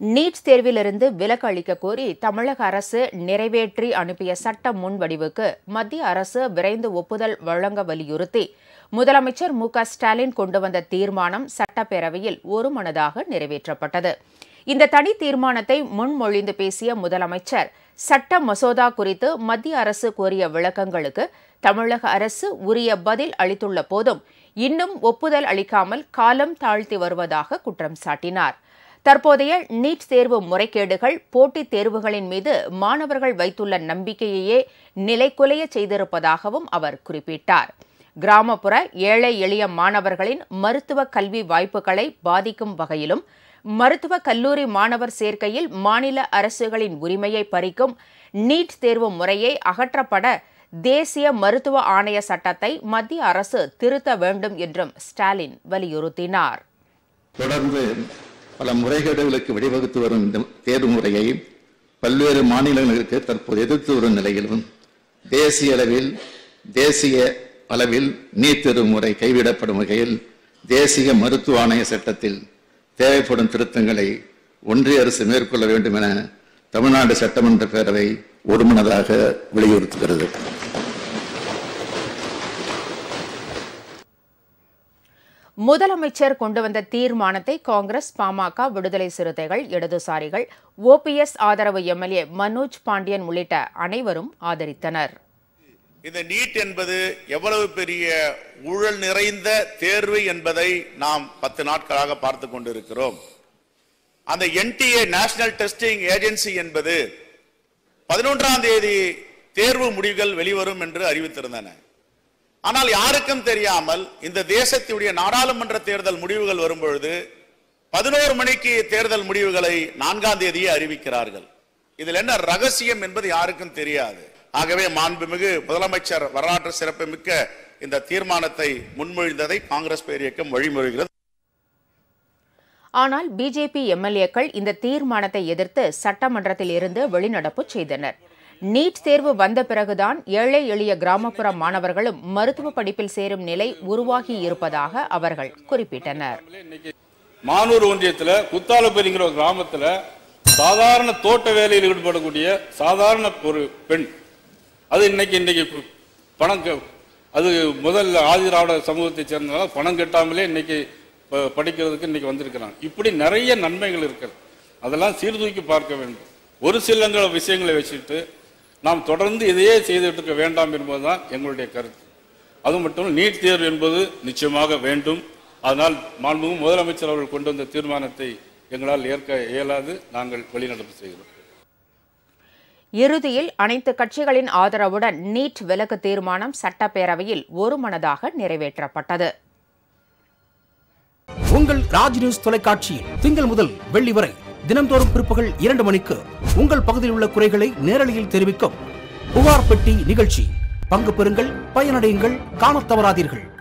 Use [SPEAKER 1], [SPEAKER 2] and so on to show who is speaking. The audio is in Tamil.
[SPEAKER 1] நீட் தேர்விலிருந்து விலக்கு அளிக்க கோரி தமிழக அரசு நிறைவேற்றி அனுப்பிய சட்ட முன்வடிவுக்கு மத்திய அரசு விரைந்து ஒப்புதல் வழங்க வலியுறுத்தி முதலமைச்சர் மு க ஸ்டாலின் கொண்டு வந்த தீர்மானம் சட்டப்பேரவையில் ஒருமனதாக நிறைவேற்றப்பட்டது இந்த தனி தீர்மானத்தை முன்மொழிந்து பேசிய முதலமைச்சர் சட்ட மசோதா குறித்து மத்திய அரசு கோரிய விளக்கங்களுக்கு தமிழக அரசு உரிய பதில் அளித்துள்ள போதும் இன்னும் ஒப்புதல் அளிக்காமல் காலம் தாழ்த்தி வருவதாக குற்றம் சாட்டினார் தற்போதைய நீட் தேர்வு முறைகேடுகள் போட்டித் தேர்வுகளின் மீது மாணவர்கள் வைத்துள்ள நம்பிக்கையையே நிலைக்குலைய செய்திருப்பதாகவும் அவர் குறிப்பிட்டார் கிராமப்புற ஏழை எளிய மாணவர்களின் மருத்துவ கல்வி வாய்ப்புகளை பாதிக்கும் வகையிலும் மருத்துவ கல்லூரி மாணவர் சேர்க்கையில் மாநில அரசுகளின் உரிமையை பறிக்கும் நீட் தேர்வு முறையை அகற்றப்பட தேசிய மருத்துவ ஆணைய சட்டத்தை மத்திய அரசு திருத்த வேண்டும் என்றும் ஸ்டாலின் வலியுறுத்தினார்
[SPEAKER 2] தொடர்ந்து பல முறைகேடுகளுக்கு வழிவகுத்து வரும் இந்த தேர்வு முறையை பல்வேறு மாநிலங்களுக்கு தற்போது எதிர்த்து வரும் நிலையிலும் தேசிய அளவில் தேசிய அளவில் நீட் தேர்வு முறை கைவிடப்படும் வகையில் தேசிய மருத்துவ ஆணைய சட்டத்தில் தேவைப்படும் திருத்தங்களை ஒன்றிய அரசு மேற்கொள்ள வேண்டும் என தமிழ்நாடு சட்டமன்ற பேரவை ஒருமனதாக வலியுறுத்துகிறது
[SPEAKER 1] முதலமைச்சர் கொண்டு வந்த தீர்மானத்தை காங்கிரஸ் பாமக விடுதலை சிறுத்தைகள் இடதுசாரிகள் ஓபிஎஸ் ஆதரவு எம்எல்ஏ மனோஜ் பாண்டியன் உள்ளிட்ட அனைவரும் ஆதரித்தனர்
[SPEAKER 3] இந்த நீட் என்பது எவ்வளவு பெரிய ஊழல் நிறைந்த தேர்வு என்பதை நாம் பத்து நாட்களாக பார்த்து கொண்டிருக்கிறோம் அந்த என்டிஏ நேஷனல் டெஸ்டிங் ஏஜென்சி என்பது பதினொன்றாம் தேதி தேர்வு முடிவுகள் வெளிவரும் என்று அறிவித்திருந்தன ஆனால் யாருக்கும் தெரியாமல் இந்த தேசத்துடைய நாடாளுமன்ற தேர்தல் முடிவுகள் வரும்பொழுது பதினோரு மணிக்கு தேர்தல் முடிவுகளை நான்காம் தேதியே அறிவிக்கிறார்கள் இதில் என்ன ரகசியம் என்பது யாருக்கும் தெரியாது ஆகவே மாண்புமிகு முதலமைச்சர் வரலாற்று சிறப்புமிக்க இந்த தீர்மானத்தை முன்மொழிந்ததை காங்கிரஸ் பேரியக்கம் வழிமொழிகிறது
[SPEAKER 1] ஆனால் பிஜேபி எம்எல்ஏக்கள் இந்த தீர்மானத்தை எதிர்த்து சட்டமன்றத்தில் இருந்து வெளிநடப்பு செய்தனர் நீட் தேர்வு வந்த பிறகுதான் ஏழை எளிய கிராமப்புற மாணவர்களும் மருத்துவ படிப்பில் சேரும் நிலை உருவாகி இருப்பதாக அவர்கள் குறிப்பிட்டனர்
[SPEAKER 4] மானூர் ஒன்றியத்துல குத்தாலப்பேரிங்கிற ஒரு கிராமத்துல சாதாரண தோட்ட வேலையில் ஈடுபடக்கூடிய சாதாரண ஒரு பெண் அது இன்னைக்கு இன்னைக்கு பணம் கெ- அது முதல்ல ஆதிராவிட சமூகத்தை சேர்ந்ததால பணம் கட்டாமலே இன்னைக்கு ப- படிக்கிறதுக்கு இன்னைக்கு வந்திருக்கிறாங்க இப்படி நிறைய நன்மைகள் இருக்கிறது அதெல்லாம் சீர்தூக்கி பார்க்க வேண்டும் ஒரு சில விஷயங்களை வச்சுட்டு நாம் தொடர்ந்து இதையே செய்துட்டு இருக்க வேண்டாம் என்பதுதான் எங்களுடைய கருத்து அது மட்டும் இல்ல, நீட் தேர்வு என்பது நிச்சயமாக வேண்டும் அதனால் மாண்புமிகு முதலமைச்சர் அவர்கள் கொண்டு வந்த தீர்மானத்தை எங்களால் ஏற்க இயலாது நாங்கள் வெளிநடப்பு செய்கிறோம்
[SPEAKER 1] இறுதியில் அனைத்து கட்சிகளின் ஆதரவுடன் நீட் விலக்கு தீர்மானம் சட்டப்பேரவையில் ஒருமனதாக நிறைவேற்றப்பட்டது
[SPEAKER 5] உங்கள் ராஜ் நியூஸ் தொலைக்காட்சியில் திங்கள் முதல் வெள்ளி வரை தினம்தோறும் பிற்பகல் இரண்டு மணிக்கு உங்கள் பகுதியில் உள்ள குறைகளை நேரலையில் தெரிவிக்கும் புகார் பெட்டி நிகழ்ச்சி பங்கு பெறுங்கள் பயனடையுங்கள் காணத் தவறாதீர்கள்